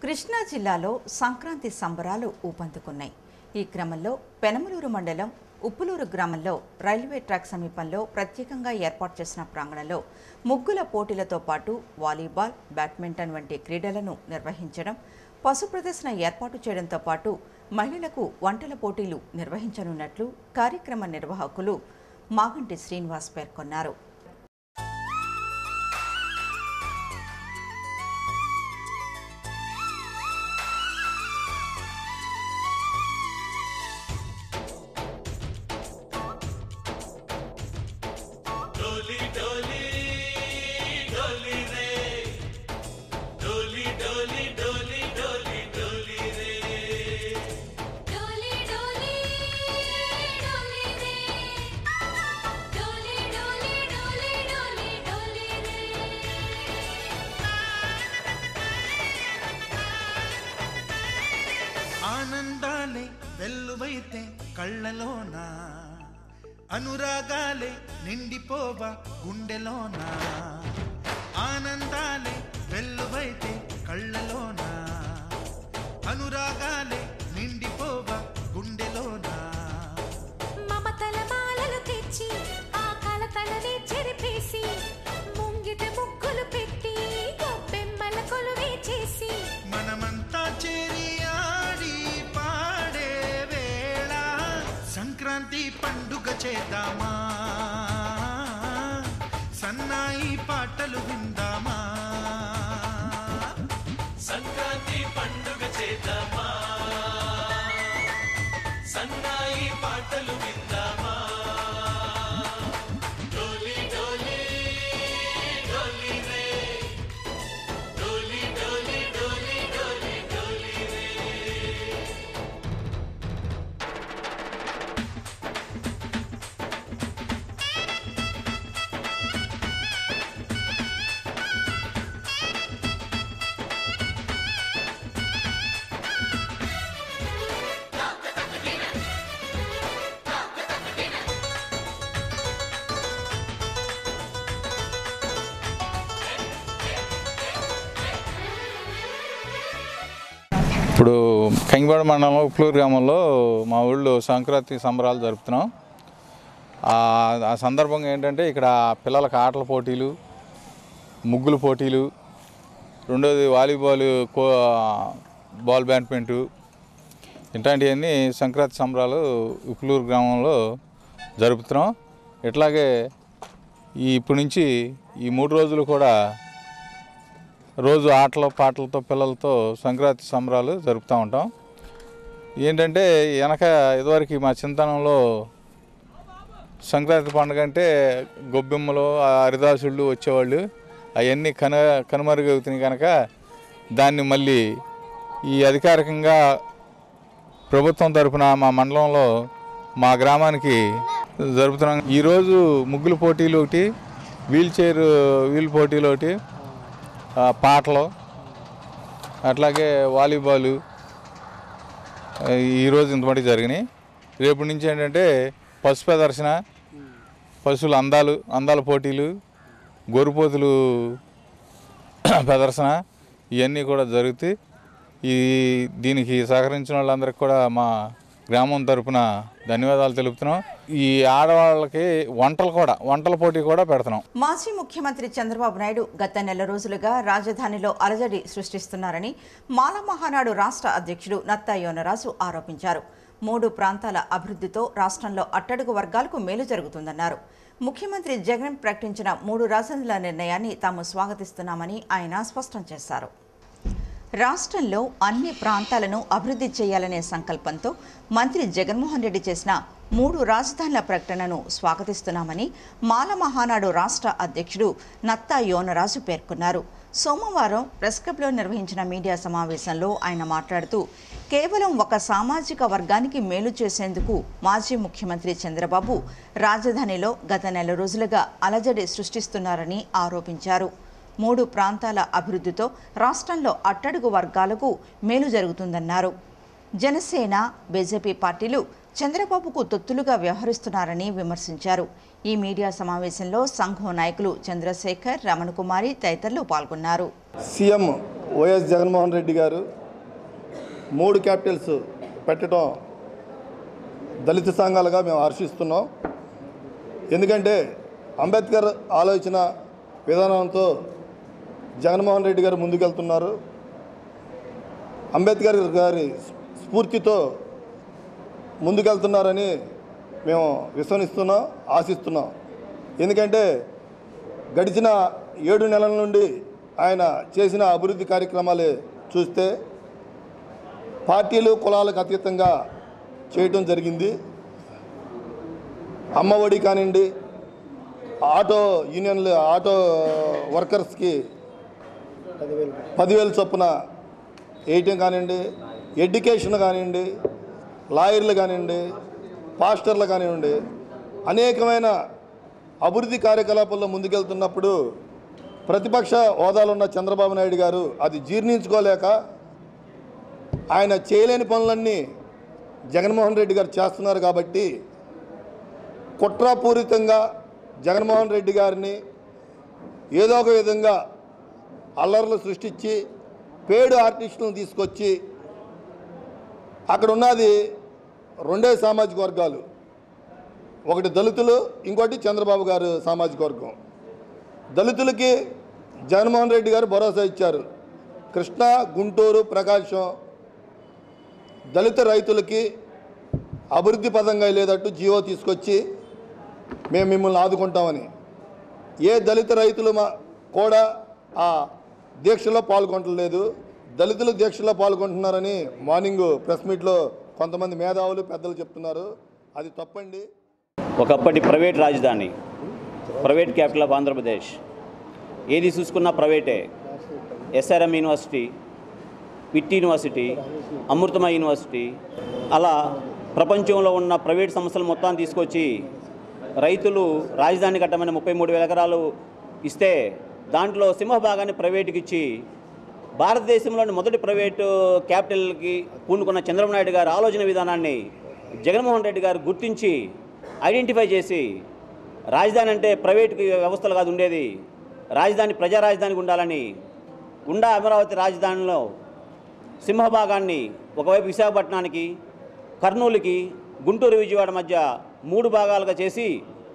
కృష్ణా జిల్లాలో సంక్రాంతి సంబరాలు ఊపందుకున్నాయి ఈ క్రమంలో పెనమలూరు మండలం ఉప్పులూరు గ్రామంలో రైల్వే ట్రాక్ సమీపంలో ప్రత్యేకంగా ఏర్పాటు చేసిన ప్రాంగణంలో ముగ్గుల పోటీలతో పాటు వాలీబాల్ బ్యాడ్మింటన్ వంటి క్రీడలను నిర్వహించడం పశు ప్రదర్శన ఏర్పాటు చేయడంతో పాటు మహిళలకు వంటల పోటీలు నిర్వహించనున్నట్లు కార్యక్రమ నిర్వాహకులు మాగంటి శ్రీనివాస్ పేర్కొన్నారు डोली डोली डोली रे डोली डोली डोली डोली डोली रे डोली डोली डोली रे डोली डोली डोली डोली डोली रे ఆనందాలే వెల్లువైతే కళ్ళలోన అనురాగాలే నిండిపోవా గుండెలోన ఆనందాలే వెల్లువైతే కళ్ళలోన అనురాగాలే నిండిపోవా గుండెలోన మమతల మాలలు తెచ్చి ఆ కలతలనే చెరిపేసి ముంగిట ముగ్గులు పెట్టి గొప్పెమ్మల కొలువే చేసి మనమంతా చేరి ఆడి పాడే వేళ సంక్రాంతి పండుగ చేద్దామా సన్నాయి పాటలు విందామా సంక్రాంతి పండుగ చేద్దామా సన్నాయి పాటలు విందామా డోలి డోలి డోలి రే డోలి డోలి డోలి డోలి డోలి రే ఇప్పుడు కంగిపాడు మండలంలో ఉప్లూరు గ్రామంలో మా ఊళ్ళో సంక్రాంతి సంబరాలు జరుపుతున్నాం ఆ- ఆ సందర్భంగా ఏంటంటే ఇక్కడ పిల్లలకు ఆటల పోటీలు ముగ్గులు పోటీలు రెండోది వాలీబాల్ కో బాల్ బ్యాడ్మింటు ఇట్లాంటివన్నీ సంక్రాంతి సంబరాలు ఉప్లూరు గ్రామంలో జరుపుతున్నాం ఇట్లాగే ఈ ఇప్పటి నుంచి ఈ మూడు రోజులు కూడా రోజు ఆటలు పాటలతో పిల్లలతో సంక్రాంతి సంబరాలు జరుపుతూ ఉంటాం ఏంటంటే వెనక ఇదివరకు మా చింతనంలో సంక్రాంతి పండుగ అంటే గొబ్బెమ్మలు ఆ హరిదాసుళ్ళు వచ్చేవాళ్ళు అవన్నీ కను కనుమరుగవుతున్నాయి కనుక దాన్ని మళ్ళీ ఈ అధికారికంగా ప్రభుత్వం తరపున మా మండలంలో మా గ్రామానికి జరుపుతున్నాం ఈరోజు ముగ్గులు పోటీలు ఒకటి వీల్ చైర్ వీల్ పోటీలు ఒకటి ఆ, పాటలు అట్లాగే వాలీబాలు ఆ, ఈరోజు ఇంతమటి జరిగినాయి రేపు నుంచి ఏంటంటే పశు ప్రదర్శన పశువుల అందాలు అందాల పోటీలు గొర్రెపోతులు ప్రదర్శన ఇవన్నీ కూడా జరుగుతాయి ఈ దీనికి సహకరించిన వాళ్ళందరికీ కూడా మా గ్రామం తరపున ధన్యవాదాలు తెలుపుతున్నాం ఈ ఆడవాళ్ళకి వంటలు కూడా వంటల పోటీ కూడా పెడుతున్నాం మాజీ ముఖ్యమంత్రి చంద్రబాబు నాయుడు గత నెల రోజులుగా రాజధానిలో అలజడి సృష్టిస్తున్నారని మాల మహానాడు రాష్ట్ర అధ్యక్షుడు నత్తా యోనరాజు ఆరోపించారు మూడు ప్రాంతాల అభివృద్ధితో రాష్ట్రంలో అట్టడుగు వర్గాలకు మేలు జరుగుతుందన్నారు ముఖ్యమంత్రి జగన్ ప్రకటించిన మూడు రాజధానుల నిర్ణయాన్ని తాము స్వాగతిస్తున్నామని ఆయన స్పష్టం చేశారు రాష్ట్రంలో అన్ని ప్రాంతాలను అభివృద్ధి చేయాలనే సంకల్పంతో మంత్రి జగన్మోహన్ రెడ్డి చేసిన మూడు రాజధానుల ప్రకటనను స్వాగతిస్తున్నామని మాల మహానాడు రాష్ట్ర అధ్యక్షుడు నత్తా యోనరాజు పేర్కొన్నారు సోమవారం ప్రెస్ క్లబ్లో నిర్వహించిన మీడియా సమావేశంలో ఆయన మాట్లాడుతూ కేవలం ఒక సామాజిక వర్గానికి మేలు చేసేందుకు మాజీ ముఖ్యమంత్రి చంద్రబాబు రాజధానిలో గత నెల రోజులుగా అలజడి సృష్టిస్తున్నారని ఆరోపించారు మూడు ప్రాంతాల అభివృద్ధితో రాష్ట్రంలో అట్టడుగు వర్గాలకు మేలు జరుగుతుందన్నారు జనసేన బీజేపీ పార్టీలు చంద్రబాబుకు తొత్తులుగా వ్యవహరిస్తున్నారని విమర్శించారు ఈ మీడియా సమావేశంలో సంఘం నాయకులు చంద్రశేఖర్ రమణకుమారి తదితరులు పాల్గొన్నారు సీఎం వైఎస్ జగన్మోహన్ రెడ్డి గారు మూడు క్యాపిటల్స్ పెట్టడం దళిత సంఘాలుగా మేము హర్షిస్తున్నాం ఎందుకంటే అంబేద్కర్ ఆలోచన విధానంతో జగన్మోహన్ రెడ్డి గారు ముందుకెళ్తున్నారు అంబేద్కర్ గారి స్ఫూర్తితో ముందుకెళ్తున్నారని మేము విశ్వసిస్తున్నాం ఆశిస్తున్నాం ఎందుకంటే గడిచిన ఏడు నెలల నుండి ఆయన చేసిన అభివృద్ధి కార్యక్రమాలు చూస్తే పార్టీలు కులాలకు అతీతంగా చేయటం జరిగింది అమ్మఒడి కానివ్వండి ఆటో యూనియన్లు ఆటో వర్కర్స్కి పదివేలు చొప్పున వేయటం కానివ్వండి ఎడ్యుకేషన్ కానివ్వండి లాయర్లు కానివ్వండి పాస్టర్లు కానివ్వండి అనేకమైన అభివృద్ధి కార్యకలాపాల్లో ముందుకెళ్తున్నప్పుడు ప్రతిపక్ష హోదాలో ఉన్న చంద్రబాబు నాయుడు గారు అది జీర్ణించుకోలేక ఆయన చేయలేని పనులన్నీ జగన్మోహన్ రెడ్డి గారు చేస్తున్నారు కాబట్టి కుట్రపూరితంగా జగన్మోహన్ రెడ్డి గారిని ఏదో ఒక విధంగా అల్లర్లు సృష్టించి పేడు ఆర్టిస్టులను తీసుకొచ్చి అక్కడ ఉన్నది రెండే సామాజిక వర్గాలు ఒకటి దళితులు ఇంకోటి చంద్రబాబు గారు సామాజిక వర్గం దళితులకి జగన్మోహన్ రెడ్డి గారు భరోసా ఇచ్చారు కృష్ణా గుంటూరు ప్రకాశం దళిత రైతులకి అభివృద్ధి పదంగా లేదట్టు జీవో తీసుకొచ్చి మేము మిమ్మల్ని ఆదుకుంటామని ఏ దళిత రైతులు మా కూడా ఆ దీక్షలో పాల్గొనట్లేదు దళితులు దీక్షలో పాల్గొంటున్నారని మార్నింగ్ ప్రెస్ మీట్లో కొంతమంది మేధావులు పెద్దలు చెప్తున్నారు అది తప్పండి ఒకప్పటి ప్రైవేట్ రాజధాని ప్రైవేట్ క్యాపిటల్ ఆఫ్ ఆంధ్రప్రదేశ్ ఏది చూసుకున్నా ప్రైవేటే ఎస్ఆర్ఎం యూనివర్సిటీ పిట్ యూనివర్సిటీ అమృతమ యూనివర్సిటీ అలా ప్రపంచంలో ఉన్న ప్రైవేట్ సంస్థలు మొత్తాన్ని తీసుకొచ్చి రైతులు రాజధాని కట్టమని ముప్పై మూడు వేల ఎకరాలు ఇస్తే దాంట్లో సింహభాగాన్ని ప్రైవేటుకి ఇచ్చి భారతదేశంలోని మొదటి ప్రైవేటు క్యాపిటల్కి పూనుకున్న చంద్రబాబు నాయుడు గారి ఆలోచన విధానాన్ని జగన్మోహన్ రెడ్డి గారు గుర్తించి ఐడెంటిఫై చేసి రాజధాని అంటే ప్రైవేట్ వ్యవస్థలు కాదు ఉండేది రాజధాని ప్రజా రాజధానికి ఉండాలని ఉండా అమరావతి రాజధానిలో సింహభాగాన్ని ఒకవైపు విశాఖపట్నానికి కర్నూలుకి గుంటూరు విజయవాడ మధ్య మూడు భాగాలుగా చేసి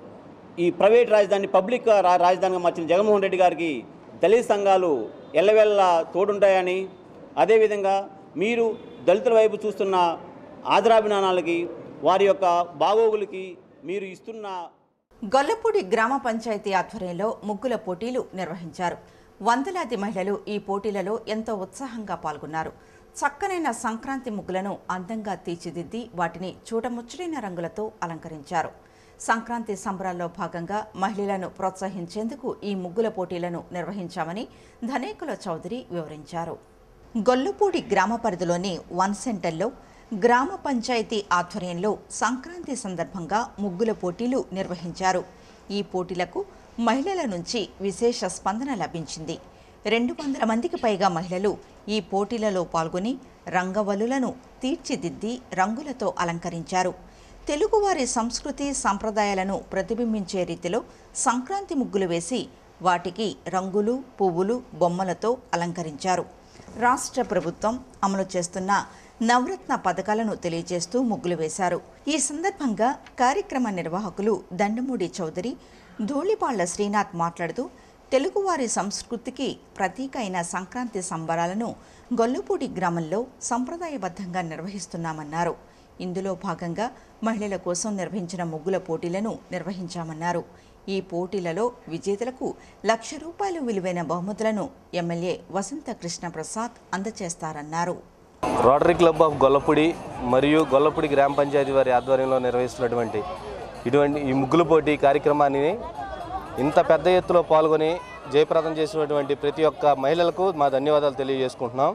ఈ ప్రైవేట్ రాజధాని పబ్లిక్ రా రాజధానిగా మార్చిన జగన్మోహన్ రెడ్డి గారికి దళిత సంఘాలు ఎల్లవెల్ల తోడుంటాయని అదేవిధంగా మీరు దళితుల వైపు చూస్తున్న ఆదరాభిమానాలకి వారి యొక్క బాగోగులకి మీరు ఇస్తున్న గొల్లపూడి గ్రామ పంచాయతీ ఆధ్వర్యంలో ముగ్గుల పోటీలు నిర్వహించారు వందలాది మహిళలు ఈ పోటీలలో ఎంతో ఉత్సాహంగా పాల్గొన్నారు చక్కనైన సంక్రాంతి ముగ్గులను అందంగా తీర్చిదిద్ది వాటిని చూడముచ్చటైన రంగులతో అలంకరించారు సంక్రాంతి సంబరాల్లో భాగంగా మహిళలను ప్రోత్సహించేందుకు ఈ ముగ్గుల పోటీలను నిర్వహించామని ధనేకుల చౌదరి వివరించారు గొల్లపూడి గ్రామ పరిధిలోని వన్ సెంటర్లో గ్రామ పంచాయతీ ఆధ్వర్యంలో సంక్రాంతి సందర్భంగా ముగ్గుల పోటీలు నిర్వహించారు ఈ పోటీలకు మహిళల నుంచి విశేష స్పందన లభించింది రెండు వందల మందికి పైగా మహిళలు ఈ పోటీలలో పాల్గొని రంగవల్లులను తీర్చిదిద్ది రంగులతో అలంకరించారు తెలుగువారి సంస్కృతి సంప్రదాయాలను ప్రతిబింబించే రీతిలో సంక్రాంతి ముగ్గులు వేసి వాటికి రంగులు పువ్వులు బొమ్మలతో అలంకరించారు రాష్ట్ర ప్రభుత్వం అమలు చేస్తున్న నవరత్న పథకాలను తెలియజేస్తూ ముగ్గులు వేశారు ఈ సందర్భంగా కార్యక్రమ నిర్వాహకులు దండమూడి చౌదరి ధూళిపాళ్ల శ్రీనాథ్ మాట్లాడుతూ తెలుగువారి సంస్కృతికి ప్రతీక అయిన సంక్రాంతి సంబరాలను గొల్లపూడి గ్రామంలో సంప్రదాయబద్ధంగా నిర్వహిస్తున్నామన్నారు ఇందులో భాగంగా మహిళల కోసం నిర్వహించిన ముగ్గుల పోటీలను నిర్వహించామన్నారు ఈ పోటీలలో విజేతలకు లక్ష రూపాయలు విలువైన బహుమతులను ఎమ్మెల్యే వసంత కృష్ణ ప్రసాద్ అందజేస్తారన్నారు రోటరీ క్లబ్ ఆఫ్ గొల్లపూడి మరియు గొల్లపూడి గ్రామ పంచాయతీ వారి ఆధ్వర్యంలో నిర్వహిస్తున్నటువంటి ఇటువంటి ఈ ముగ్గుల పోటీ కార్యక్రమాన్ని ఇంత పెద్ద ఎత్తులో పాల్గొని జయప్రదం చేసినటువంటి ప్రతి ఒక్క మహిళలకు మా ధన్యవాదాలు తెలియజేసుకుంటున్నాం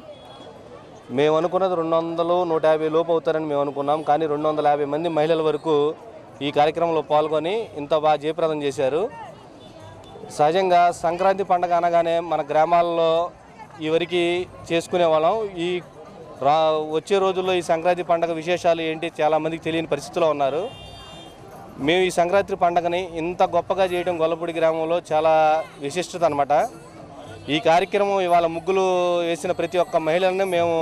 మేము అనుకున్నది రెండు వందలు నూట యాభై లోపు అవుతారని మేము అనుకున్నాం కానీ రెండు వందల యాభై మంది మహిళల వరకు ఈ కార్యక్రమంలో పాల్గొని ఇంత బాగా జయప్రదం చేశారు సహజంగా సంక్రాంతి పండగ అనగానే మన గ్రామాల్లో ఈ వరకు చేసుకునే వాళ్ళం ఈ రా వచ్చే రోజుల్లో ఈ సంక్రాంతి పండగ విశేషాలు ఏంటి చాలామందికి తెలియని పరిస్థితిలో ఉన్నారు మేము ఈ సంక్రాంతి పండగని ఇంత గొప్పగా చేయడం గొల్లపూడి గ్రామంలో చాలా విశిష్టత అనమాట ఈ కార్యక్రమం ఇవాళ ముగ్గులు వేసిన ప్రతి ఒక్క మహిళలను మేము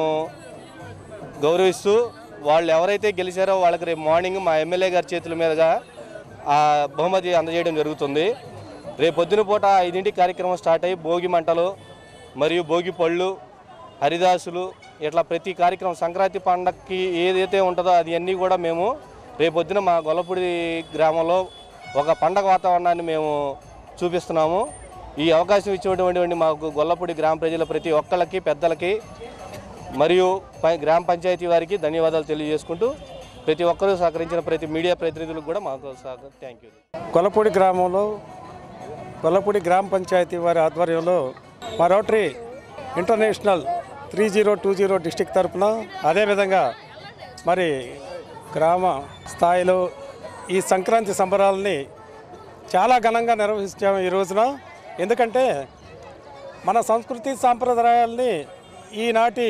గౌరవిస్తూ వాళ్ళు ఎవరైతే గెలిచారో వాళ్ళకి రేపు మార్నింగ్ మా ఎమ్మెల్యే గారి చేతుల మీదుగా ఆ బహుమతి అందజేయడం జరుగుతుంది రేపు పొద్దున పూట ఐదింటికి కార్యక్రమం స్టార్ట్ అయ్యి భోగి మంటలు మరియు భోగి పళ్ళు హరిదాసులు ఇట్లా ప్రతి కార్యక్రమం సంక్రాంతి పండగకి ఏదైతే ఉంటుందో అది అన్నీ కూడా మేము రేపు పొద్దున మా గొల్లపూడి గ్రామంలో ఒక పండగ వాతావరణాన్ని మేము చూపిస్తున్నాము ఈ అవకాశం ఇచ్చినటువంటి మాకు గొల్లపూడి గ్రామ ప్రజల ప్రతి ఒక్కళ్ళకి పెద్దలకి మరియు ప- గ్రామ పంచాయతీ వారికి ధన్యవాదాలు తెలియజేసుకుంటూ ప్రతి ఒక్కరూ సహకరించిన ప్రతి మీడియా ప్రతినిధులకు కూడా మాకు థ్యాంక్ యూ కొల్లపూడి గ్రామంలో కొల్లపూడి గ్రామ పంచాయతీ వారి ఆధ్వర్యంలో మా rotary international three zero two zero district తరఫున అదేవిధంగా మరి గ్రామ స్థాయిలో ఈ సంక్రాంతి సంబరాలని చాలా ఘనంగా నిర్వహించాము ఈ రోజున ఎందుకంటే మన సంస్కృతి సాంప్రదాయాల్ని ఈనాటి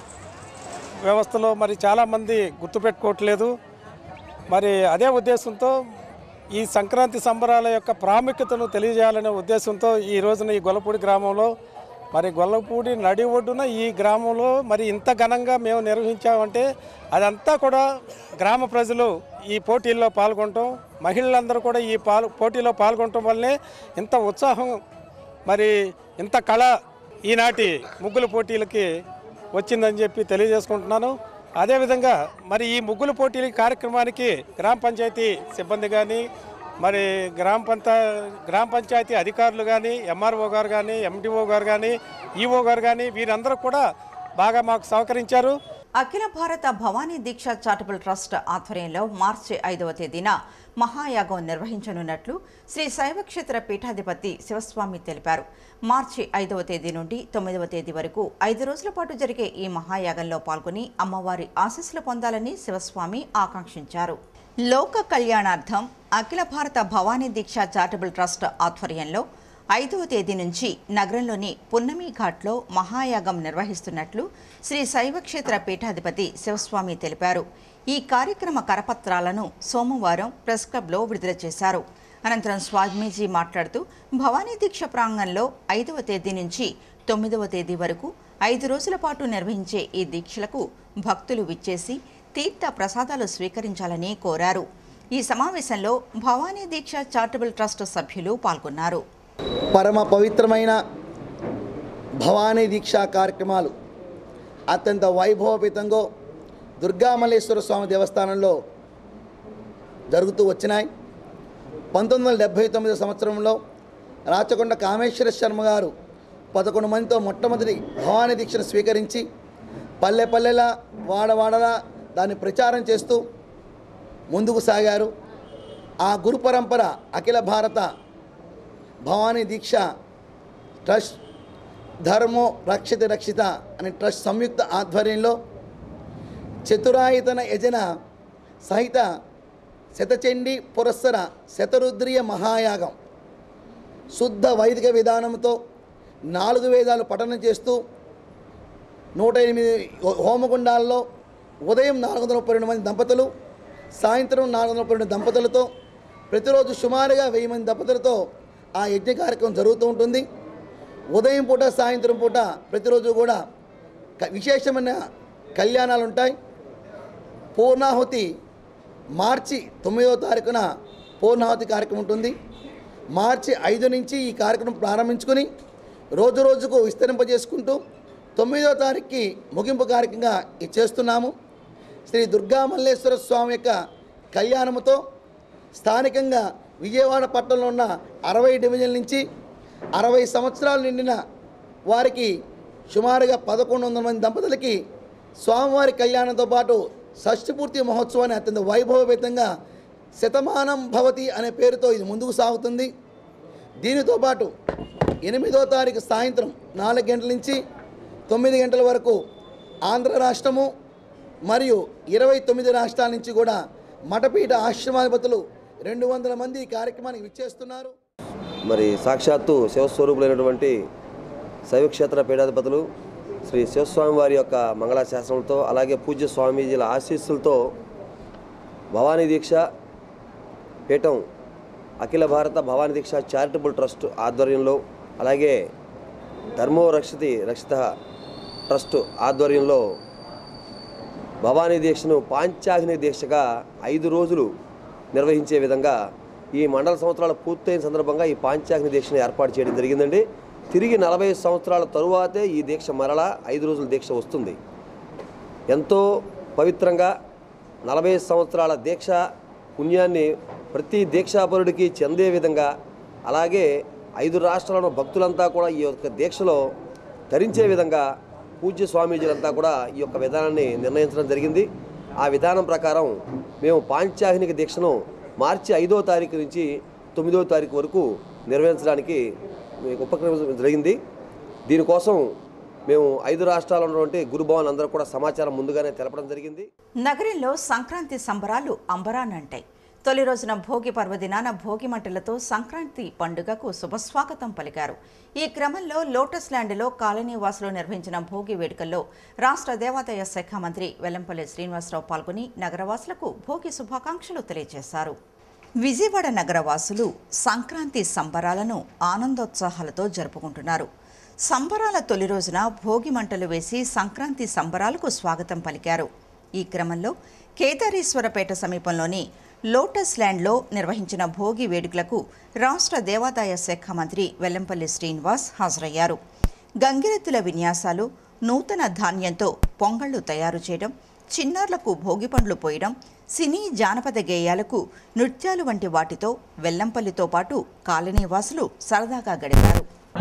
వ్యవస్థలో మరి చాలామంది గుర్తుపెట్టుకోవట్లేదు మరి అదే ఉద్దేశంతో ఈ సంక్రాంతి సంబరాల యొక్క ప్రాముఖ్యతను తెలియజేయాలనే ఉద్దేశంతో ఈ రోజున ఈ గొల్లపూడి గ్రామంలో మరి గొల్లపూడి నడి ఒడ్డున ఈ గ్రామంలో మరి ఇంత ఘనంగా మేము నిర్వహించామంటే అదంతా కూడా గ్రామ ప్రజలు ఈ పోటీల్లో పాల్గొనటం మహిళలందరూ కూడా ఈ పాలు పోటీలో పాల్గొనటం వల్లే ఇంత ఉత్సాహం మరి ఇంత కళ ఈనాటి ముగ్గుల పోటీలకి వచ్చిందని చెప్పి తెలియజేసుకుంటున్నాను అదేవిధంగా మరి ఈ ముగ్గుల పోటీల కార్యక్రమానికి గ్రామ పంచాయతీ సిబ్బంది కానీ మరి గ్రామ పంచ గ్రామ పంచాయతీ అధికారులు కానీ ఎంఆర్ఓ గారు కానీ ఎండిఓ గారు కానీ ఈఓ గారు కానీ వీరందరూ కూడా బాగా మాకు సహకరించారు అఖిల భారత భవానీ దీక్ష చారిటబుల్ ట్రస్ట్ ఆధ్వర్యంలో మార్చి ఐదవ తేదీన మహాయాగం నిర్వహించనున్నట్లు శ్రీ శైవక్షేత్ర పీఠాధిపతి శివస్వామి తెలిపారు మార్చి ఐదవ తేదీ నుండి తొమ్మిదవ తేదీ వరకు ఐదు రోజుల పాటు జరిగే ఈ మహాయాగంలో పాల్గొని అమ్మవారి ఆశీస్సులు పొందాలని శివస్వామి ఆకాంక్షించారు లోక కళ్యాణార్థం అఖిల భారత భవానీ దీక్ష చారిటబుల్ ట్రస్ట్ ఆధ్వర్యంలో ఐదవ తేదీ నుంచి నగరంలోని పున్నమి ఘాట్లో మహాయాగం నిర్వహిస్తున్నట్లు శ్రీ శైవక్షేత్ర పీఠాధిపతి శివస్వామి తెలిపారు ఈ కార్యక్రమ కరపత్రాలను సోమవారం ప్రెస్ క్లబ్లో విడుదల చేశారు అనంతరం స్వామీజీ మాట్లాడుతూ భవానీ దీక్ష ప్రాంగణంలో ఐదవ తేదీ నుంచి తొమ్మిదవ తేదీ వరకు ఐదు రోజుల పాటు నిర్వహించే ఈ దీక్షలకు భక్తులు విచ్చేసి తీర్థ ప్రసాదాలు స్వీకరించాలని కోరారు ఈ సమావేశంలో భవానీ దీక్ష చారిటబుల్ ట్రస్ట్ సభ్యులు పాల్గొన్నారు పరమ పవిత్రమైన భవానీ దీక్షా కార్యక్రమాలు అత్యంత వైభవపేతంగా దుర్గామల్లేశ్వర స్వామి దేవస్థానంలో జరుగుతూ వచ్చినాయి పంతొమ్మిది వందల డెబ్భై తొమ్మిది సంవత్సరంలో రాచకొండ కామేశ్వర శర్మ గారు పదకొండు మందితో మొట్టమొదటి భవానీ దీక్షను స్వీకరించి పల్లె పల్లెలా వాడవాడలా దాన్ని ప్రచారం చేస్తూ ముందుకు సాగారు ఆ గురు పరంపర అఖిల భారత భవానీ దీక్ష ట్రస్ట్ ధర్మో రక్షిత రక్షిత అనే ట్రస్ట్ సంయుక్త ఆధ్వర్యంలో చతురాయతన యజన సహిత శతచండి పురస్సర శతరుద్రియ మహాయాగం శుద్ధ వైదిక విధానంతో నాలుగు వేదాలు పఠనం చేస్తూ నూట ఎనిమిది హోమగుండాల్లో ఉదయం నాలుగు వందల ముప్పై రెండు మంది దంపతులు సాయంత్రం నాలుగు వందల ముప్పై రెండు దంపతులతో ప్రతిరోజు సుమారుగా వెయ్యి మంది దంపతులతో ఆ యజ్ఞ కార్యక్రమం జరుగుతూ ఉంటుంది ఉదయం పూట సాయంత్రం పూట ప్రతిరోజు కూడా క- విశేషమైన కళ్యాణాలు ఉంటాయి పూర్ణాహుతి మార్చి తొమ్మిదవ తారీఖున పూర్ణాహుతి కార్యక్రమం ఉంటుంది మార్చి ఐదు నుంచి ఈ కార్యక్రమం ప్రారంభించుకుని రోజు రోజుకు విస్తరింపజేసుకుంటూ తొమ్మిదవ తారీఖుకి ముగింపు కార్యక్రమంగా ఇది చేస్తున్నాము శ్రీ దుర్గా మల్లేశ్వర స్వామి యొక్క కళ్యాణముతో స్థానికంగా విజయవాడ పట్టణంలో ఉన్న అరవై డివిజన్ల నుంచి అరవై సంవత్సరాలు నిండిన వారికి సుమారుగా పదకొండు వందల మంది దంపతులకి స్వామివారి కళ్యాణంతో పాటు షష్ఠపూర్తి మహోత్సవాన్ని అత్యంత వైభవపేతంగా శతమానం భవతి అనే పేరుతో ఇది ముందుకు సాగుతుంది దీనితో పాటు ఎనిమిదో తారీఖు సాయంత్రం నాలుగు గంటల నుంచి తొమ్మిది గంటల వరకు ఆంధ్ర రాష్ట్రము మరియు ఇరవై తొమ్మిది రాష్ట్రాల నుంచి కూడా మఠపీఠ ఆశ్రమాధిపతులు రెండు వందల మంది ఈ కార్యక్రమానికి విచ్చేస్తున్నారు మరి సాక్షాత్తు శివస్వరూపులైనటువంటి శైవక్షేత్ర పీఠాధిపతులు శ్రీ శివస్వామి వారి యొక్క మంగళాశాసనంతో అలాగే పూజ్య స్వామీజీల ఆశీస్సులతో భవానీ దీక్ష పీఠం అఖిల భారత భవానీ దీక్ష చారిటబుల్ ట్రస్ట్ ఆధ్వర్యంలో అలాగే ధర్మో రక్షతి రక్షిత ట్రస్ట్ ఆధ్వర్యంలో భవానీ దీక్షను పాంచాగ్ని దీక్షగా ఐదు రోజులు నిర్వహించే విధంగా ఈ మండల సంవత్సరాలు పూర్తయిన సందర్భంగా ఈ పాంచాగ్ని దీక్షను ఏర్పాటు చేయడం జరిగిందండి తిరిగి నలభై సంవత్సరాల తరువాతే ఈ దీక్ష మరలా ఐదు రోజుల దీక్ష వస్తుంది ఎంతో పవిత్రంగా నలభై సంవత్సరాల దీక్ష పుణ్యాన్ని ప్రతి దీక్షాపరుడికి చెందే విధంగా అలాగే ఐదు రాష్ట్రాలను భక్తులంతా కూడా ఈ యొక్క దీక్షలో ధరించే విధంగా పూజ్య స్వామీజీలంతా కూడా ఈ యొక్క విధానాన్ని నిర్ణయించడం జరిగింది ఆ విధానం ప్రకారం మేము పాంచాహినిక దీక్షను మార్చి ఐదో తారీఖు నుంచి తొమ్మిదో తారీఖు వరకు నిర్వహించడానికి ఉపక్రమించడం జరిగింది దీనికోసం మేము ఐదు రాష్ట్రాల్లో ఉన్నటువంటి గురుభవన్ అందరూ కూడా సమాచారం ముందుగానే తెలపడం జరిగింది నగరంలో సంక్రాంతి సంబరాలు అంబరానంటాయి తొలి రోజున భోగి పర్వదినాన భోగి మంటలతో సంక్రాంతి పండుగకు శుభస్వాగతం పలికారు ఈ క్రమంలో లోటస్ ల్యాండ్లో కాలనీ వాసులు నిర్వహించిన భోగి వేడుకల్లో రాష్ట్ర దేవాదాయ శాఖ మంత్రి వెల్లంపల్లి శ్రీనివాసరావు పాల్గొని నగరవాసులకు భోగి శుభాకాంక్షలు తెలియజేశారు విజయవాడ నగరవాసులు సంక్రాంతి సంబరాలను ఆనందోత్సాహాలతో జరుపుకుంటున్నారు సంబరాల తొలి రోజున భోగి మంటలు వేసి సంక్రాంతి సంబరాలకు స్వాగతం పలికారు ఈ క్రమంలో కేదారేశ్వరపేట సమీపంలోని లోటస్ ల్యాండ్లో నిర్వహించిన భోగి వేడుకలకు రాష్ట్ర దేవాదాయ శాఖ మంత్రి వెల్లంపల్లి శ్రీనివాస్ హాజరయ్యారు గంగిరెద్దుల విన్యాసాలు నూతన ధాన్యంతో పొంగళ్లు తయారు చేయడం చిన్నారులకు భోగి పండ్లు పోయడం సినీ జానపద గేయాలకు నృత్యాలు వంటి వాటితో వెల్లంపల్లితో పాటు కాలనీవాసులు సరదాగా గడిపారు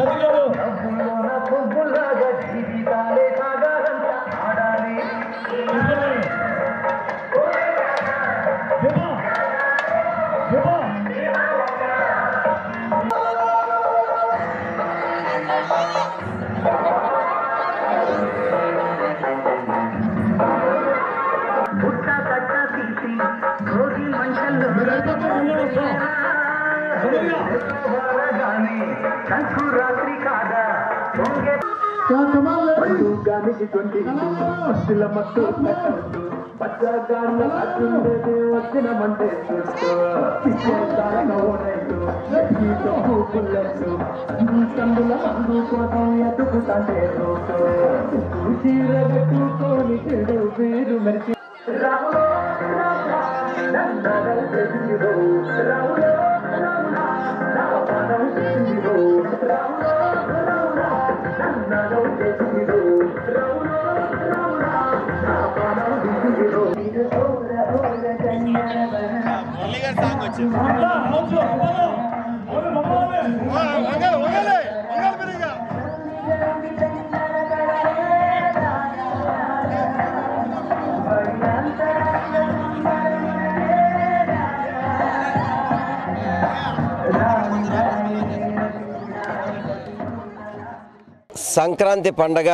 సంక్రాంతి పండగ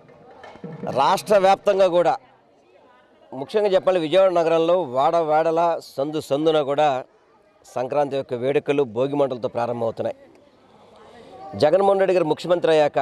రాష్ట్ర వ్యాప్తంగా కూడా ముఖ్యంగా చెప్పాలి విజయవాడ నగరంలో వాడ వాడల సందు సందున కూడా సంక్రాంతి యొక్క వేడుకలు భోగి మంటలతో ప్రారంభమవుతున్నాయి జగన్మోహన్ రెడ్డి గారు ముఖ్యమంత్రి అయ్యాక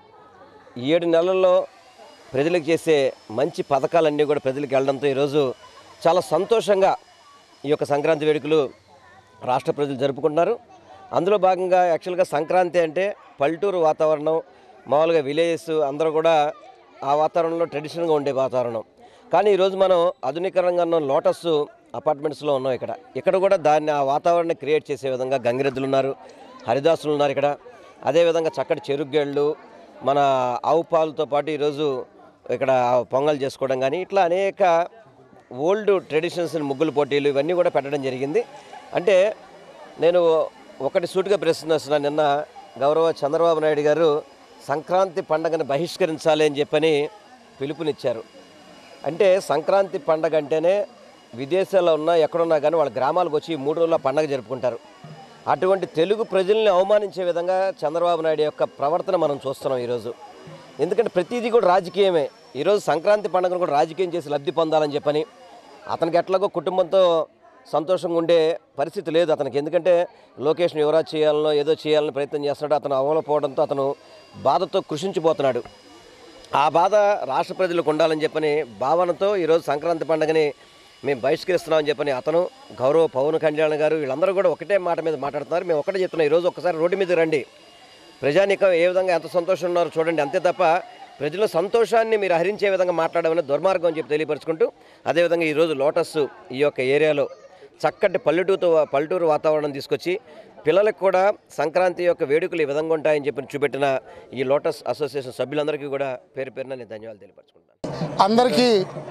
ఈ ఏడు నెలల్లో ప్రజలకు చేసే మంచి పథకాలన్నీ కూడా ప్రజలకు వెళ్ళడంతో ఈరోజు చాలా సంతోషంగా ఈ యొక్క సంక్రాంతి వేడుకలు రాష్ట్ర ప్రజలు జరుపుకుంటున్నారు అందులో భాగంగా యాక్చువల్గా సంక్రాంతి అంటే పల్లెటూరు వాతావరణం మామూలుగా విలేజెస్ అందరూ కూడా ఆ వాతావరణంలో ట్రెడిషనల్గా ఉండే వాతావరణం కానీ ఈరోజు మనం ఆధునికరంగా ఉన్న లోటస్ అపార్ట్మెంట్స్లో ఉన్నాం ఇక్కడ ఇక్కడ కూడా దాన్ని ఆ వాతావరణాన్ని క్రియేట్ చేసే విధంగా గంగిరెద్దులు ఉన్నారు హరిదాసులు ఉన్నారు ఇక్కడ అదేవిధంగా చక్కటి చెరుగ్గేళ్ళు మన ఆవు పాలతో పాటు ఈరోజు ఇక్కడ పొంగల్ చేసుకోవడం కానీ ఇట్లా అనేక ఓల్డ్ ట్రెడిషన్స్ ముగ్గులు పోటీలు ఇవన్నీ కూడా పెట్టడం జరిగింది అంటే నేను ఒకటి సూటిగా ప్రశ్నిస్తున్నాను నిన్న గౌరవ చంద్రబాబు నాయుడు గారు సంక్రాంతి పండగను బహిష్కరించాలి అని చెప్పని పిలుపునిచ్చారు అంటే సంక్రాంతి పండగ అంటేనే విదేశాల్లో ఉన్నా ఎక్కడున్నా కానీ వాళ్ళ గ్రామాలకు వచ్చి ఈ మూడు రోజుల పండగ జరుపుకుంటారు అటువంటి తెలుగు ప్రజల్ని అవమానించే విధంగా చంద్రబాబు నాయుడు యొక్క ప్రవర్తన మనం చూస్తున్నాం ఈరోజు ఎందుకంటే ప్రతిదీ కూడా రాజకీయమే ఈరోజు సంక్రాంతి పండుగను కూడా రాజకీయం చేసి లబ్ధి పొందాలని చెప్పని అతనికి ఎట్లాగో కుటుంబంతో సంతోషంగా ఉండే పరిస్థితి లేదు అతనికి ఎందుకంటే లొకేషన్ యువరాజ్ చేయాలనో ఏదో చేయాలని ప్రయత్నం చేస్తున్నాడు అతను అమలుపోవడంతో అతను బాధతో కృషించిపోతున్నాడు ఆ బాధ రాష్ట్ర ప్రజలకు ఉండాలని చెప్పని భావనతో ఈరోజు సంక్రాంతి పండుగని మేము బహిష్కరిస్తున్నామని చెప్పని అతను గౌరవ పవన్ కళ్యాణ్ గారు వీళ్ళందరూ కూడా ఒకటే మాట మీద మాట్లాడుతున్నారు మేము ఒకటే చెప్తున్నాం ఈరోజు ఒక్కసారి రోడ్డు మీద రండి ప్రజానికం ఏ విధంగా ఎంత సంతోషం ఉన్నారో చూడండి అంతే తప్ప ప్రజల సంతోషాన్ని మీరు హరించే విధంగా మాట్లాడమని దుర్మార్గం అని చెప్పి తెలియపరుచుకుంటూ అదేవిధంగా ఈరోజు లోటస్ ఈ యొక్క ఏరియాలో చక్కటి పల్లెటూరు పల్లెటూరు వాతావరణం తీసుకొచ్చి పిల్లలకు కూడా సంక్రాంతి యొక్క వేడుకలు ఈ విధంగా ఉంటాయని చెప్పి చూపెట్టిన ఈ లోటస్ అసోసియేషన్ సభ్యులందరికీ కూడా పేరు పేరున నేను ధన్యవాదాలు తెలియపరచుకుంటాను అందరికీ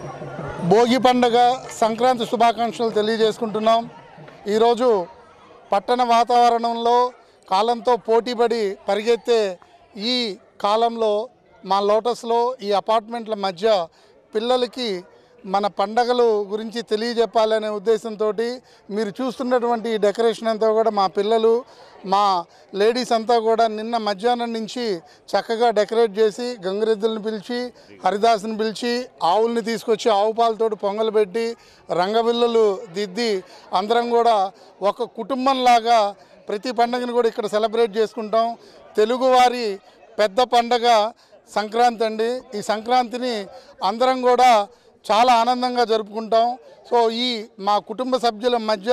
భోగి పండుగ సంక్రాంతి శుభాకాంక్షలు తెలియజేసుకుంటున్నాం ఈరోజు పట్టణ వాతావరణంలో కాలంతో పోటీపడి పరిగెత్తే ఈ కాలంలో మా లోటస్లో ఈ అపార్ట్మెంట్ల మధ్య పిల్లలకి మన పండగలు గురించి తెలియజెప్పాలనే ఉద్దేశంతో మీరు చూస్తున్నటువంటి ఈ డెకరేషన్ అంతా కూడా మా పిల్లలు మా లేడీస్ అంతా కూడా నిన్న మధ్యాహ్నం నుంచి చక్కగా డెకరేట్ చేసి గంగిరెద్దులను పిలిచి హరిదాసుని పిలిచి ఆవుల్ని తీసుకొచ్చి ఆవు పాలతోటి పొంగలు పెట్టి రంగవిల్లులు దిద్ది అందరం కూడా ఒక కుటుంబంలాగా ప్రతి పండుగను కూడా ఇక్కడ సెలబ్రేట్ చేసుకుంటాం తెలుగువారి పెద్ద పండగ సంక్రాంతి అండి ఈ సంక్రాంతిని అందరం కూడా చాలా ఆనందంగా జరుపుకుంటాం సో ఈ మా కుటుంబ సభ్యుల మధ్య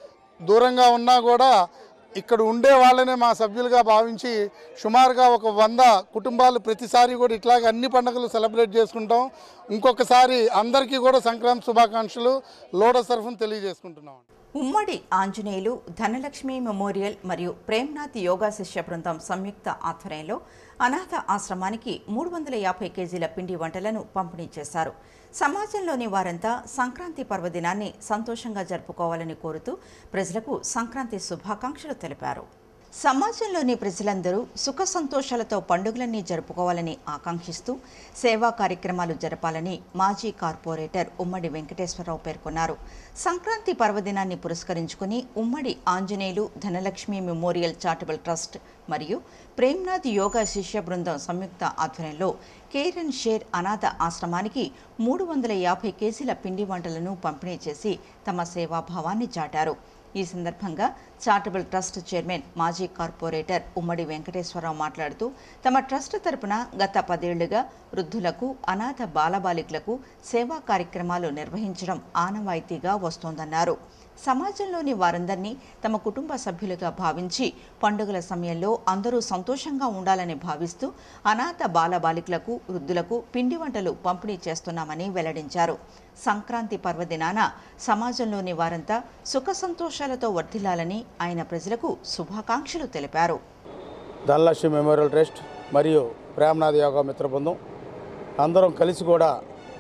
దూరంగా ఉన్నా కూడా ఇక్కడ ఉండే వాళ్ళనే మా సభ్యులుగా భావించి సుమారుగా ఒక వంద కుటుంబాలు ప్రతిసారి కూడా ఇట్లాగే అన్ని పండుగలు సెలబ్రేట్ చేసుకుంటాం ఇంకొకసారి అందరికీ కూడా సంక్రాంతి శుభాకాంక్షలు లోడస్ తరఫున తెలియజేసుకుంటున్నాం ఉమ్మడి ఆంజనేయులు ధనలక్ష్మి మెమోరియల్ మరియు ప్రేమ్నాథ్ యోగా శిష్య బృందం సంయుక్త ఆధ్వర్యంలో అనాథ ఆశ్రమానికి మూడు వందల యాభై కేజీల పిండి వంటలను పంపిణీ చేశారు సమాజంలోని వారంతా సంక్రాంతి పర్వదినాన్ని సంతోషంగా జరుపుకోవాలని కోరుతూ ప్రజలకు సంక్రాంతి శుభాకాంక్షలు తెలిపారు సమాజంలోని ప్రజలందరూ సుఖ సంతోషాలతో పండుగలన్నీ జరుపుకోవాలని ఆకాంక్షిస్తూ సేవా కార్యక్రమాలు జరపాలని మాజీ కార్పొరేటర్ ఉమ్మడి వెంకటేశ్వరరావు పేర్కొన్నారు సంక్రాంతి పర్వదినాన్ని పురస్కరించుకుని Ummadi Anjaneyulu Dhanalakshmi memorial charitable trust మరియు ప్రేమ్నాథ్ యోగా శిష్య బృందం సంయుక్త ఆధ్వర్యంలో కేర్ అండ్ షేర్ అనాథ ఆశ్రమానికి మూడు వందల యాభై కేజీల పిండి వంటలను పంపిణీ చేసి తమ సేవాభావాన్ని చాటారు ఈ సందర్భంగా చారిటబుల్ ట్రస్ట్ చైర్మన్ మాజీ కార్పొరేటర్ ఉమ్మడి వెంకటేశ్వరరావు మాట్లాడుతూ తమ ట్రస్ట్ తరపున గత పదేళ్లుగా వృద్ధులకు అనాథ బాలబాలికలకు సేవా కార్యక్రమాలు నిర్వహించడం ఆనవాయితీగా వస్తోందన్నారు సమాజంలోని వారందరినీ తమ కుటుంబ సభ్యులుగా భావించి పండుగల సమయంలో అందరూ సంతోషంగా ఉండాలని భావిస్తూ అనాథ బాలబాలికలకు వృద్ధులకు పిండి వంటలు పంపిణీ చేస్తున్నామని వెల్లడించారు సంక్రాంతి పర్వదినాన సమాజంలోని వారంతా సుఖ సంతోషాలతో వర్ధిల్లాలని ఆయన ప్రజలకు శుభాకాంక్షలు తెలిపారు ధనలక్ష్మి మెమోరియల్ ట్రస్ట్ మరియు ప్రేమనాథ్ యోగా మిత్ర బృందం అందరం కలిసి కూడా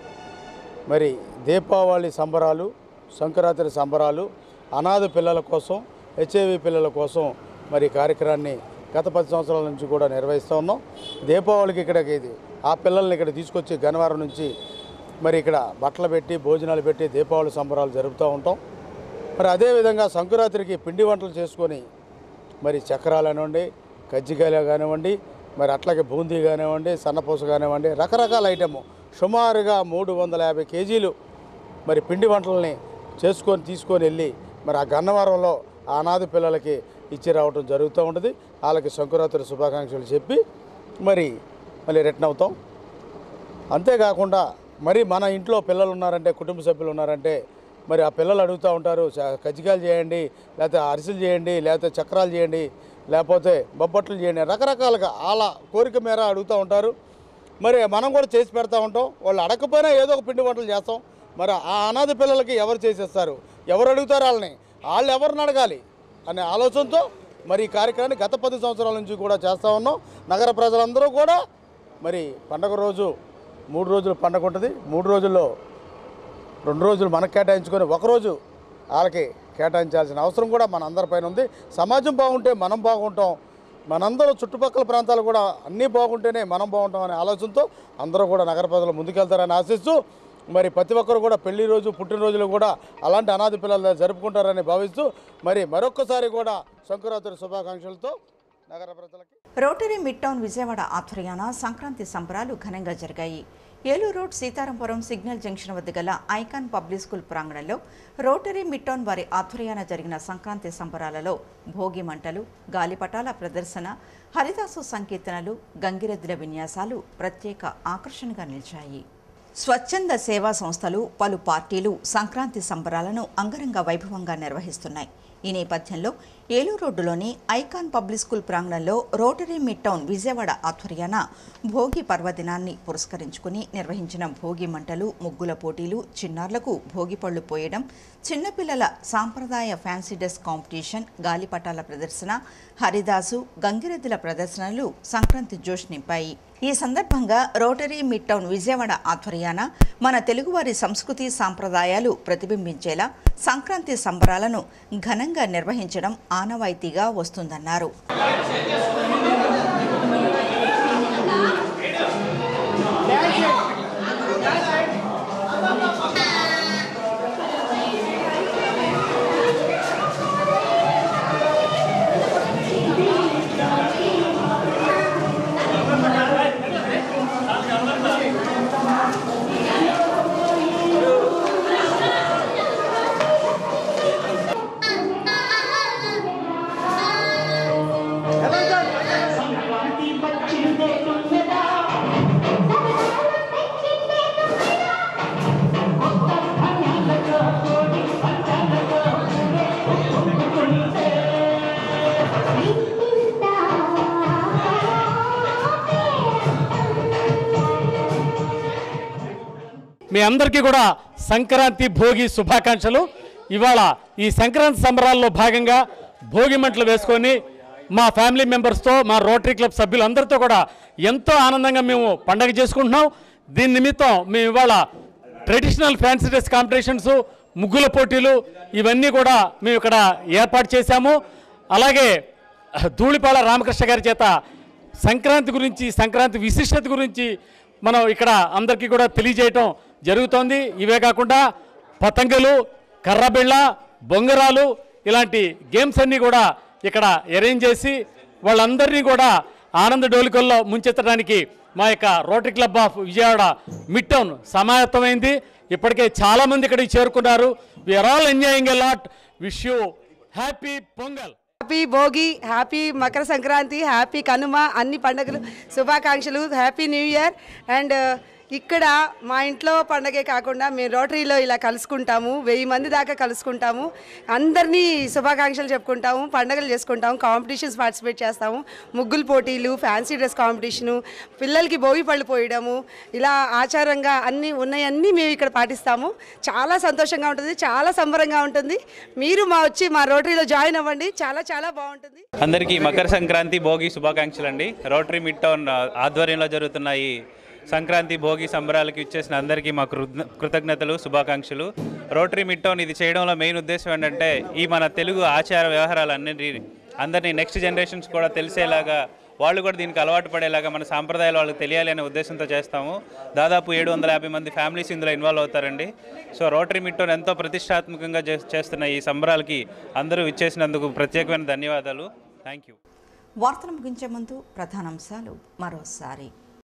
మరి దీపావళి సంబరాలు సంక్రాంతి సంబరాలు అనాథ పిల్లల కోసం హెచ్ఐవి పిల్లల కోసం మరి ఈ కార్యక్రమాన్ని గత పది సంవత్సరాల నుంచి కూడా నిర్వహిస్తూ ఉన్నాం దీపావళికి ఇక్కడికి ఇది ఆ పిల్లల్ని ఇక్కడ తీసుకొచ్చి గనవారం నుంచి మరి ఇక్కడ బట్టలు పెట్టి భోజనాలు పెట్టి దీపావళి సంబరాలు జరుపుతూ ఉంటాం మరి అదేవిధంగా సంక్రాంతికి పిండి వంటలు చేసుకొని మరి చక్రాలు కానివ్వండి కజ్జికాయలు కానివ్వండి మరి అట్లాగే బూందీ కానివ్వండి సన్నపూస కానివ్వండి రకరకాల ఐటమ్ సుమారుగా మూడు వందల యాభై కేజీలు మరి పిండి వంటలని చేసుకొని తీసుకొని వెళ్ళి మరి ఆ గన్నవరంలో ఆ అనాథ పిల్లలకి ఇచ్చి రావటం జరుగుతూ ఉంటుంది వాళ్ళకి సంక్రాంతి శుభాకాంక్షలు చెప్పి మరి మళ్ళీ రిటర్న్ అవుతాం అంతేకాకుండా మరి మన ఇంట్లో పిల్లలు ఉన్నారంటే కుటుంబ సభ్యులు ఉన్నారంటే మరి ఆ పిల్లలు అడుగుతూ ఉంటారు చ- కజ్జికాయలు చేయండి లేకపోతే అరిసెలు చేయండి లేకపోతే చక్రాలు చేయండి లేకపోతే బొబ్బట్లు చేయండి రకరకాలుగా వాళ్ళ కోరిక మేర అడుగుతూ ఉంటారు మరి మనం కూడా చేసి పెడతా ఉంటాం వాళ్ళు అడగకపోయినా ఏదో ఒక పిండి వంటలు చేస్తాం మరి ఆ అనాథ పిల్లలకి ఎవరు చేసేస్తారు ఎవరు అడుగుతారు వాళ్ళని వాళ్ళు ఎవరిని అడగాలి అనే ఆలోచనతో మరి ఈ కార్యక్రమాన్ని గత పది సంవత్సరాల నుంచి కూడా చేస్తూ ఉన్నాం నగర ప్రజలందరూ కూడా మరి పండగ రోజు మూడు రోజులు పండగ ఉంటుంది మూడు రోజుల్లో రెండు రోజులు మనకు కేటాయించుకొని ఒకరోజు వాళ్ళకి కేటాయించాల్సిన అవసరం కూడా మన అందరిపైన ఉంది సమాజం బాగుంటే మనం బాగుంటాం మనందరూ చుట్టుపక్కల ప్రాంతాలు కూడా అన్నీ బాగుంటేనే మనం బాగుంటాం అనే ఆలోచనతో అందరూ కూడా నగర ప్రజలు ముందుకెళ్తారని ఆశిస్తూ మరి ప్రతి ఒక్కరు కూడా పెళ్లి రోజు పుట్టినరోజులు కూడా అలాంటి అనాథ పిల్లలు జరుపుకుంటారని భావిస్తూ మరి మరొక్కసారి కూడా సంక్రాంతి శుభాకాంక్షలతో నగర ప్రజలకి రోటరీ మిడ్ టౌన్ విజయవాడ ఆధ్వర్యాన సంక్రాంతి సంబరాలు ఘనంగా జరిగాయి Eluru road Sitarampuram signal junction వద్ద గల ఐకాన్ పబ్లిక్ స్కూల్ ప్రాంగణంలో రోటరీ మిట్టోన్ వారి ఆధ్వర్యాన జరిగిన సంక్రాంతి సంబరాలలో భోగి మంటలు గాలిపటాల ప్రదర్శన హరిదాసు సంకీర్తనలు గంగిరెద్దుల విన్యాసాలు ప్రత్యేక ఆకర్షణగా నిలిచాయి స్వచ్ఛంద సేవా సంస్థలు పలు పార్టీలు సంక్రాంతి సంబరాలను అంగరంగ వైభవంగా నిర్వహిస్తున్నాయి ఈ నేపథ్యంలో ఏలూరు రోడ్డులోని ఐకాన్ పబ్లిక్ స్కూల్ ప్రాంగణంలో రోటరీ మిడ్ టౌన్ విజయవాడ ఆధ్వర్యాన భోగి పర్వదినాన్ని పురస్కరించుకుని నిర్వహించిన భోగి మంటలు ముగ్గుల పోటీలు చిన్నారులకు భోగి పళ్ళు పోయడం చిన్నపిల్లల సాంప్రదాయ ఫ్యాన్సీ డ్రెస్ కాంపిటీషన్ గాలిపటాల ప్రదర్శన హరిదాసు గంగిరెద్దుల ప్రదర్శనలు సంక్రాంతి జోష్ నింపాయి ఈ సందర్భంగా రోటరీ మిడ్ టౌన్ విజయవాడ ఆధ్వర్యాన మన తెలుగువారి సంస్కృతి సాంప్రదాయాలు ప్రతిబింబించేలా సంక్రాంతి సంబరాలను ఘనంగా నిర్వహించడం ఆనవాయితీగా వస్తుందన్నారు మీ అందరికీ కూడా సంక్రాంతి భోగి శుభాకాంక్షలు ఇవాళ ఈ సంక్రాంతి సంబరాల్లో భాగంగా భోగి మంటలు వేసుకొని మా ఫ్యామిలీ మెంబర్స్తో మా రోటరీ క్లబ్ సభ్యులందరితో కూడా ఎంతో ఆనందంగా మేము పండగ చేసుకుంటున్నాం దీని నిమిత్తం మేము ఇవాళ ట్రెడిషనల్ ఫ్యాన్సీ డ్రెస్ కాంపిటీషన్స్ ముగ్గుల పోటీలు ఇవన్నీ కూడా మేము ఇక్కడ ఏర్పాటు చేశాము అలాగే ధూళిపాళ రామకృష్ణ గారి చేత సంక్రాంతి గురించి సంక్రాంతి విశిష్టత గురించి మనం ఇక్కడ అందరికీ కూడా తెలియజేయటం జరుగుతోంది ఇవే కాకుండా పతంగులు కర్రబిళ్ళ బొంగరాలు ఇలాంటి గేమ్స్ అన్నీ కూడా ఇక్కడ అరేంజ్ చేసి వాళ్ళందరినీ కూడా ఆనంద డోలికల్లో ముంచెత్తడానికి మా యొక్క rotary club of Vijayawada mid town సమాయత్తమైంది ఇప్పటికే చాలామంది ఇక్కడికి చేరుకున్నారు we're all enjoying a lot wish you happy Pongal happy Bhogi happy Makara Sankranti happy Kanuma అన్ని పండుగలు శుభాకాంక్షలు హ్యాపీ న్యూ ఇయర్ అండ్ ఇక్కడ మా ఇంట్లో పండగే కాకుండా మేము రోటరీలో ఇలా కలుసుకుంటాము వెయ్యి మంది దాకా కలుసుకుంటాము అందరినీ శుభాకాంక్షలు చెప్పుకుంటాము పండగలు చేసుకుంటాము కాంపిటీషన్స్ పార్టిసిపేట్ చేస్తాము ముగ్గులు పోటీలు ఫ్యాన్సీ డ్రెస్ కాంపిటీషను పిల్లలకి భోగి పళ్ళు పోయడము ఇలా ఆచారంగా అన్నీ ఉన్నాయన్నీ మేము ఇక్కడ పాటిస్తాము చాలా సంతోషంగా ఉంటుంది చాలా సంబరంగా ఉంటుంది మీరు మా వచ్చి మా రోటరీలో జాయిన్ అవ్వండి చాలా చాలా బాగుంటుంది అందరికీ మకర సంక్రాంతి భోగి శుభాకాంక్షలు అండి రోటరీ మిడ్ టౌన్ ఆధ్వర్యంలో జరుగుతున్న ఈ సంక్రాంతి భోగి సంబరాలకు ఇచ్చేసిన అందరికీ మా కృత కృతజ్ఞతలు శుభాకాంక్షలు రోటరీ మిడ్ టౌన్ ఇది చేయడంలో మెయిన్ ఉద్దేశం ఏంటంటే ఈ మన తెలుగు ఆచార వ్యవహారాలన్నింటి అందరినీ నెక్స్ట్ జనరేషన్స్ కూడా తెలిసేలాగా వాళ్ళు కూడా దీనికి అలవాటు పడేలాగా మన సాంప్రదాయాలు వాళ్ళకి తెలియాలి అనే ఉద్దేశంతో చేస్తాము దాదాపు ఏడు వందల యాభై మంది ఫ్యామిలీస్ ఇందులో ఇన్వాల్వ్ అవుతారండి సో రోటరీ మిట్టోన్ ఎంతో ప్రతిష్టాత్మకంగా చే- చేస్తున్న ఈ సంబరాలకి అందరూ ఇచ్చేసినందుకు ప్రత్యేకమైన ధన్యవాదాలు థ్యాంక్ యూ వార్తలు ముగించే ముందు ప్రధానాంశాలు మరోసారి